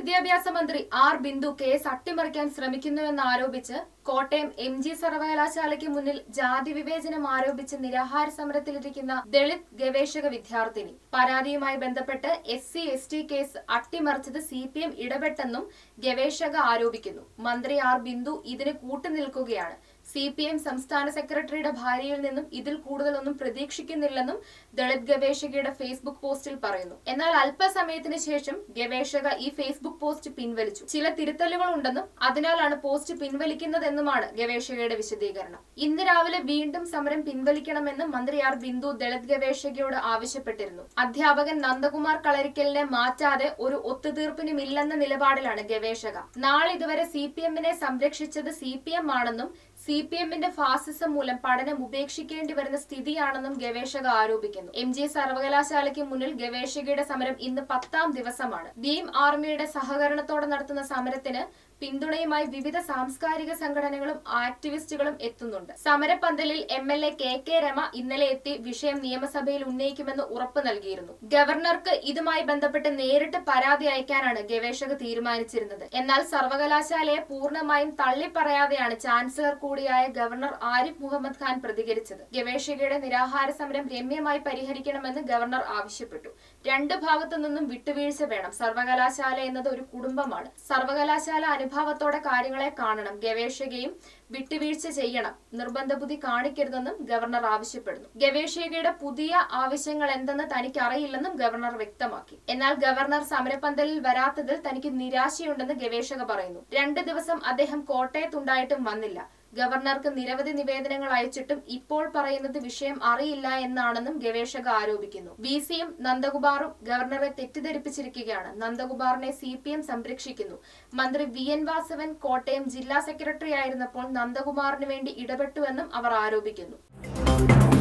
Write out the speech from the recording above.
വിദ്യാഭ്യാസ മന്ത്രി R Bindu case അട്ടിമറിക്കാൻ ശ്രമിക്കുന്നുവെന്ന് ആരോപിച്ച് കോട്ടയം എം ജി സർവകലാശാലയ്ക്ക് മുന്നിൽ ജാതി വിവേചനം ആരോപിച്ച് നിരാഹാര സമരത്തിലിരിക്കുന്ന ദളിത് ഗവേഷക വിദ്യാർത്ഥിനി പരാതിയുമായി ബന്ധപ്പെട്ട് S C S T case അട്ടിമറിച്ചത് സി പി എം ഇടപെട്ടെന്നും ഗവേഷക ആരോപിക്കുന്നു മന്ത്രി ആർ ബിന്ദു ഇതിന് കൂട്ടുനിൽക്കുകയാണ് സി പി എം സംസ്ഥാന സെക്രട്ടറിയുടെ ഭാര്യയിൽ നിന്നും ഇതിൽ കൂടുതലൊന്നും പ്രതീക്ഷിക്കുന്നില്ലെന്നും ദളിത് ഗവേഷകയുടെ ഫേസ്ബുക്ക് പോസ്റ്റിൽ പറയുന്നു എന്നാൽ അല്പസമയത്തിന് ശേഷം ഗവേഷക ഈ ഫേസ്ബുക്ക് പോസ്റ്റ് പിൻവലിച്ചു ചില തിരുത്തലുകൾ ഉണ്ടെന്നും അതിനാലാണ് പോസ്റ്റ് പിൻവലിക്കുന്നതെന്നുമാണ് ഗവേഷകയുടെ വിശദീകരണം ഇന്ന് രാവിലെ വീണ്ടും സമരം പിൻവലിക്കണമെന്ന് മന്ത്രി ആർ ബിന്ദു ദളിത് ഗവേഷകയോട് ആവശ്യപ്പെട്ടിരുന്നു അധ്യാപകൻ നന്ദകുമാർ കളരിക്കലിനെ മാറ്റാതെ ഒരു ഒത്തുതീർപ്പിനുമില്ലെന്ന നിലപാടിലാണ് ഗവേഷക നാളിതുവരെ സി പി എമ്മിനെ സംരക്ഷിച്ചത് സി പി എം ആണെന്നും സി പി എമ്മിന്റെ ഫാസിസം മൂലം പഠനം ഉപേക്ഷിക്കേണ്ടി വരുന്ന സ്ഥിതിയാണെന്നും ഗവേഷക ആരോപിക്കുന്നു എം ജി സർവകലാശാലയ്ക്ക് മുന്നിൽ ഗവേഷകയുടെ സമരം ഇന്ന് പത്താം ദിവസമാണ് ഭീം ആർമിയുടെ സഹകരണത്തോടെ നടത്തുന്ന സമരത്തിന് പിന്തുണയുമായി വിവിധ സാംസ്കാരിക സംഘടനകളും ആക്ടിവിസ്റ്റുകളും എത്തുന്നുണ്ട് സമരപന്തലിൽ M L A K K Rema ഇന്നലെ എത്തി വിഷയം നിയമസഭയിൽ ഉന്നയിക്കുമെന്ന് ഉറപ്പ് നൽകിയിരുന്നു ഗവർണർക്ക് ഇതുമായി ബന്ധപ്പെട്ട് നേരിട്ട് പരാതി അയക്കാനാണ് ഗവേഷക തീരുമാനിച്ചിരുന്നത് എന്നാൽ സർവകലാശാലയെ പൂർണ്ണമായും തള്ളിപ്പറയാതെയാണ് ചാൻസലർ കൂടിയായ ഗവർണർ ആരിഫ് മുഹമ്മദ് ഖാൻ പ്രതികരിച്ചത് ഗവേഷകയുടെ നിരാഹാര സമരം രമ്യമായി പരിഹരിക്കണമെന്ന് ഗവർണർ ആവശ്യപ്പെട്ടു രണ്ട് ഭാഗത്തു നിന്നും വിട്ടുവീഴ്ച വേണം സർവകലാശാല എന്നത് ഒരു കുടുംബമാണ് സർവകലാശാല അനുഭാവത്തോടെ കാര്യങ്ങളെ കാണണം ഗവേഷകയും വിട്ടുവീഴ്ച ചെയ്യണം നിർബന്ധ ബുദ്ധി കാണിക്കരുതെന്നും ഗവർണർ ആവശ്യപ്പെടുന്നു ഗവേഷകയുടെ പുതിയ ആവശ്യങ്ങൾ എന്തെന്ന് തനിക്ക് അറിയില്ലെന്നും ഗവർണർ വ്യക്തമാക്കി എന്നാൽ ഗവർണർ സമരപന്തലിൽ വരാത്തതിൽ തനിക്ക് നിരാശയുണ്ടെന്ന് ഗവേഷക പറയുന്നു രണ്ട് ദിവസം അദ്ദേഹം കോട്ടയത്തുണ്ടായിട്ടും വന്നില്ല ഗവർണർക്ക് നിരവധി നിവേദനങ്ങൾ അയച്ചിട്ടും ഇപ്പോൾ പറയുന്നത് വിഷയം അറിയില്ല എന്നാണെന്നും ഗവേഷക ആരോപിക്കുന്നു വി സിയും നന്ദകുമാറും ഗവർണറെ തെറ്റിദ്ധരിപ്പിച്ചിരിക്കുകയാണ് നന്ദകുമാറിനെ സി പി എം സംരക്ഷിക്കുന്നു മന്ത്രി വി എൻ വാസവൻ കോട്ടയം ജില്ലാ സെക്രട്ടറി ആയിരുന്നപ്പോൾ നന്ദകുമാറിന് വേണ്ടി ഇടപെട്ടുവെന്നും അവർ ആരോപിക്കുന്നു